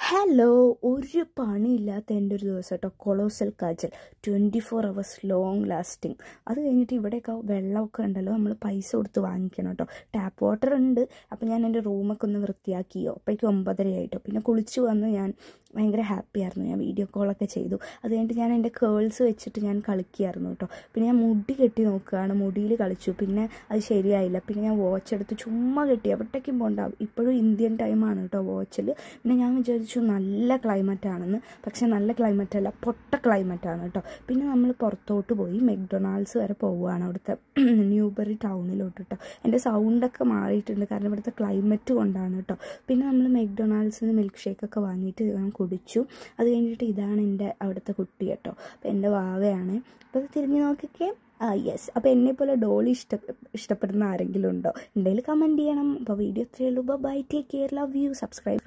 hello ഒരു പണിയില്ലാത്ത എൻ്റെ ഒരു ദിവസം കേട്ടോ colossal kajal twenty four hours long lasting അത് കഴിഞ്ഞിട്ട് ഇവിടെയൊക്കെ വെള്ളമൊക്കെ ഉണ്ടല്ലോ നമ്മൾ പൈസ കൊടുത്ത് വാങ്ങിക്കണം കേട്ടോ ടാപ്പ് വാട്ടർ ഉണ്ട് അപ്പോൾ ഞാൻ എൻ്റെ റൂമൊക്കെ ഒന്ന് വൃത്തിയാക്കിയോ അപ്പോഴേക്കും ഒമ്പതര ആയിട്ടോ പിന്നെ കുളിച്ച് വന്ന് ഞാൻ ഭയങ്കര ഹാപ്പി ആയിരുന്നു ഞാൻ വീഡിയോ കോളൊക്കെ ചെയ്തു അത് കഴിഞ്ഞിട്ട് ഞാൻ എൻ്റെ കേൾസ് വെച്ചിട്ട് ഞാൻ കളിക്കുകയായിരുന്നു കേട്ടോ പിന്നെ ഞാൻ മുടി കെട്ടി നോക്കുകയാണ് മുടിയിൽ കളിച്ചു പിന്നെ അത് ശരിയായില്ല പിന്നെ ഞാൻ വാച്ച് എടുത്ത് ചുമ്മാ കെട്ടി എവിടേക്കും പോകണ്ട ഇപ്പോഴും ഇന്ത്യൻ ടൈമാണ് കേട്ടോ വാച്ചിൽ പിന്നെ ഞാൻ വിചാരിച്ചു നല്ല ക്ലൈമറ്റ് ആണെന്ന് പക്ഷെ നല്ല ക്ലൈമറ്റ് അല്ല പൊട്ട ക്ലൈമറ്റ് ആണ് കേട്ടോ പിന്നെ നമ്മൾ പുറത്തോട്ട് പോയി മെക്ഡൊണാൾഡ്സ് വരെ പോവുകയാണ് അവിടുത്തെ ന്യൂബറി ടൗണിലോട്ട് കേട്ടോ എൻ്റെ സൗണ്ടൊക്കെ മാറിയിട്ടുണ്ട് കാരണം ഇവിടുത്തെ ക്ലൈമറ്റ് കൊണ്ടാണ് കേട്ടോ പിന്നെ നമ്മൾ മെക്ഡൊണാൾഡ്സിൽ നിന്ന് മിൽക്ക് ഷേക്കൊക്കെ വാങ്ങിയിട്ട് ഞാൻ കുടിച്ചു അത് കഴിഞ്ഞിട്ട് ഇതാണ് എൻ്റെ അവിടുത്തെ കുട്ടി കേട്ടോ അപ്പോൾ എൻ്റെ വാവയാണ് അപ്പോൾ അത് തിരിഞ്ഞ് നോക്കിക്കേ ആ യെസ് അപ്പോൾ എന്നെപ്പോലെ ഡോളി ഇഷ്ട ഇഷ്ടപ്പെടുന്ന ആരെങ്കിലും ഉണ്ടോ എന്തെങ്കിലും കമൻറ്റ് ചെയ്യണം അപ്പോൾ വീഡിയോ ഇത്രയേ ഉള്ളൂ bye take care love you subscribe